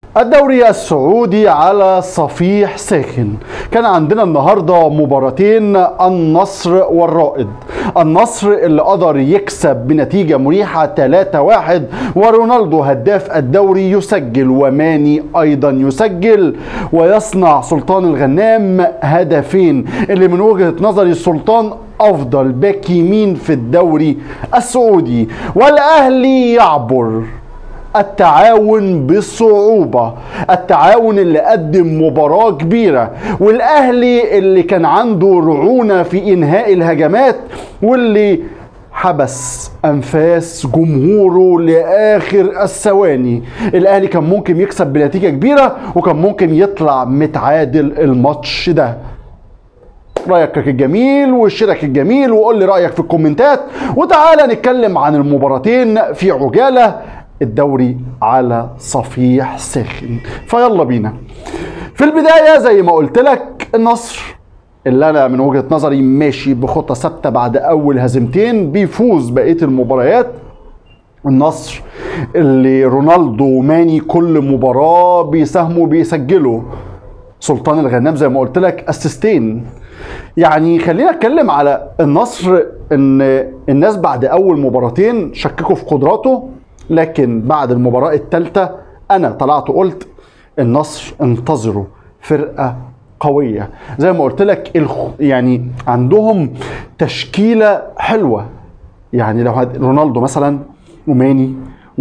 الدوري السعودي على صفيح ساخن كان عندنا النهارده مباراتين النصر والرائد النصر اللي قدر يكسب بنتيجه مريحه 3-1 ورونالدو هداف الدوري يسجل وماني ايضا يسجل ويصنع سلطان الغنام هدفين اللي من وجهه نظري السلطان افضل باك يمين في الدوري السعودي والاهلي يعبر التعاون بصعوبة التعاون اللي قدم مباراة كبيرة والأهلي اللي كان عنده رعونة في إنهاء الهجمات واللي حبس أنفاس جمهوره لآخر الثواني الأهلي كان ممكن يكسب بنتيجة كبيرة وكان ممكن يطلع متعادل الماتش ده رايك الجميل وشارك الجميل وقول لي رايك في الكومنتات وتعالى نتكلم عن المباراتين في عجاله الدوري على صفيح ساخن فيلا بينا في البدايه زي ما قلت لك النصر اللي انا من وجهه نظري ماشي بخطه ثابته بعد اول هزيمتين بيفوز بقيه المباريات النصر اللي رونالدو وماني كل مباراه بيساهموا بيسجلوا سلطان الغنام زي ما قلت لك اسيستين يعني خلينا اتكلم على النصر ان الناس بعد اول مباراتين شككوا في قدراته لكن بعد المباراه الثالثه انا طلعت قلت النصر انتظروا فرقه قويه زي ما قلت لك الخ... يعني عندهم تشكيله حلوه يعني لو هاد رونالدو مثلا وماني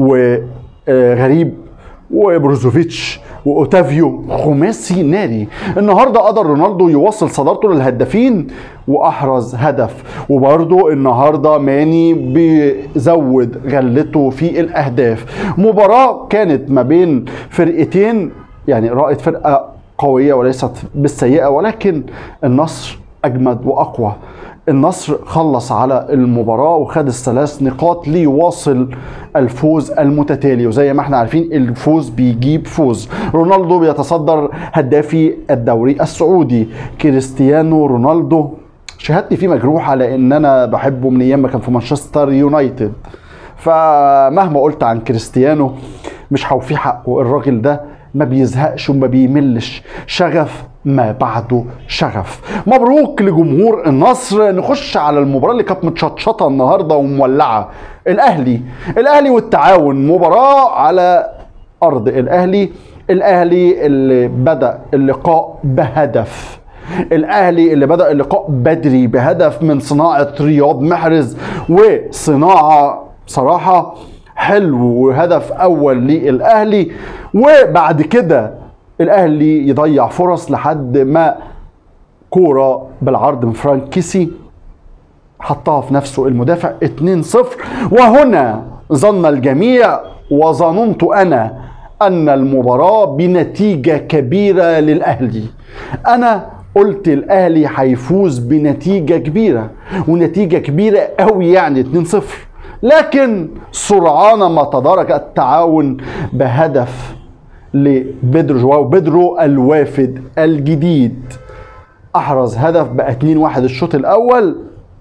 وغريب وبروزوفيتش واوتافيو خماسي ناري النهارده قدر رونالدو يوصل صدارته للهدافين واحرز هدف وبرضه النهارده ماني بيزود غلته في الاهداف مباراه كانت ما بين فرقتين يعني رائد فرقه قويه وليست بالسيئه ولكن النصر اجمد واقوى النصر خلص على المباراة وخد الثلاث نقاط ليواصل الفوز المتتالي وزي ما احنا عارفين الفوز بيجيب فوز رونالدو بيتصدر هدافي الدوري السعودي كريستيانو رونالدو شهادتي فيه مجروحة لأن أنا بحبه من أيام ما كان في مانشستر يونايتد فمهما قلت عن كريستيانو مش هوفيه حقه الراجل ده ما بيزهقش وما بيملش شغف ما بعده شغف مبروك لجمهور النصر نخش على المباراه اللي كانت متشطشطه النهارده ومولعه الاهلي الاهلي والتعاون مباراه على ارض الاهلي الاهلي اللي بدا اللقاء بهدف الاهلي اللي بدا اللقاء بدري بهدف من صناعه رياض محرز وصناعه صراحه حلو وهدف اول للاهلي وبعد كده الاهلي يضيع فرص لحد ما كوره بالعرض من فرانك كيسي حطها في نفسه المدافع 2-0 وهنا ظن الجميع وظننت انا ان المباراه بنتيجه كبيره للاهلي انا قلت الاهلي هيفوز بنتيجه كبيره ونتيجه كبيره قوي يعني 2-0 لكن سرعان ما تدارك التعاون بهدف لبدرو جواو بيدرو الوافد الجديد احرز هدف بقى 2-1 الشوط الاول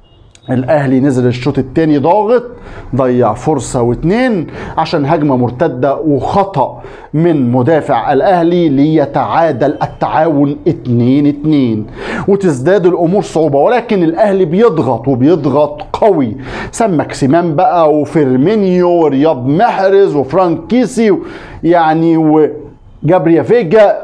الاهلي نزل الشوط الثاني ضاغط ضيع فرصه واثنين عشان هجمه مرتده وخطا من مدافع الاهلي ليتعادل التعاون 2 2 وتزداد الامور صعوبه ولكن الاهلي بيضغط وبيضغط قوي سمك سيمان بقى وفيرمينيو ورياض محرز وفرانك كيسي يعني وجابريا فيجا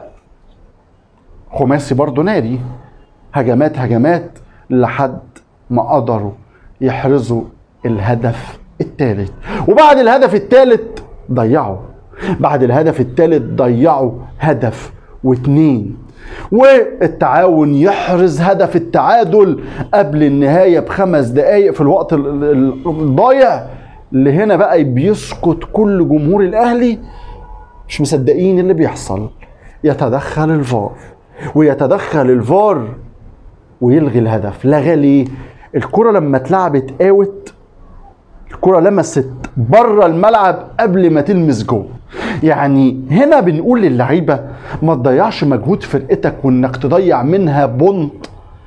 خماسي برضه ناري هجمات هجمات لحد ما قدروا يحرزوا الهدف الثالث وبعد الهدف الثالث ضيعوا بعد الهدف الثالث ضيعوا هدف واثنين والتعاون يحرز هدف التعادل قبل النهايه بخمس دقائق في الوقت الضايع اللي هنا بقى بيسكت كل جمهور الاهلي مش مصدقين اللي بيحصل يتدخل الفار ويتدخل الفار ويلغي الهدف لغى ليه الكره لما اتلعبت اوت الكره لمست بره الملعب قبل ما تلمس جوه يعني هنا بنقول للعيبه ما تضيعش مجهود فرقتك وانك تضيع منها بونت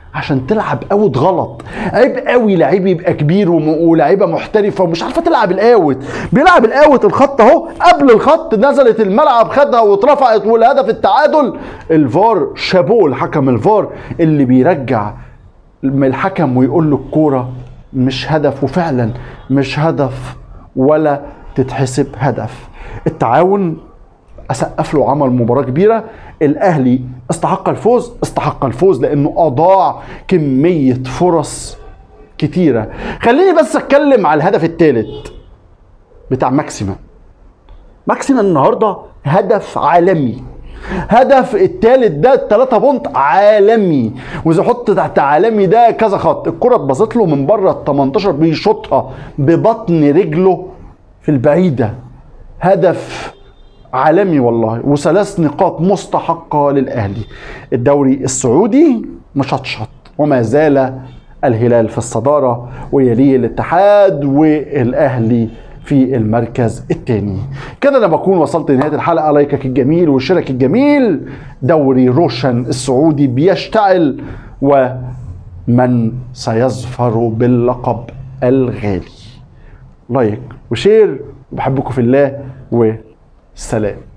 عشان تلعب اوت غلط عيب قوي لعيب يبقى كبير وم- ولاعيبه محترفه ومش عارفه تلعب الاوت بيلعب الاوت الخط اهو قبل الخط نزلت الملعب خدها واترفعت والهدف التعادل الفار شابوه الحكم الفار اللي بيرجع من الحكم ويقول له الكوره مش هدف وفعلا مش هدف ولا تتحسب هدف التعاون اسقف له عمل مباراه كبيره الاهلي استحق الفوز استحق الفوز لانه اضاع كميه فرص كتيره خليني بس اتكلم على الهدف الثالث بتاع ماكسيما ماكسيما النهارده هدف عالمي هدف التالت ده التلاتة بونت عالمي واذا حط تحت عالمي ده كذا خط الكرة اتبسط له من بره ال 18 بيشوطها ببطن رجله في البعيدة هدف عالمي والله وثلاث نقاط مستحقة للأهلي الدوري السعودي مشطشط وما زال الهلال في الصدارة ويليه الاتحاد والأهلي في المركز الثاني كده انا بكون وصلت لنهايه الحلقه لايكك الجميل وشارك الجميل دوري روشن السعودي بيشتعل ومن سيظفر باللقب الغالي لايك وشير وبحبكم في الله والسلام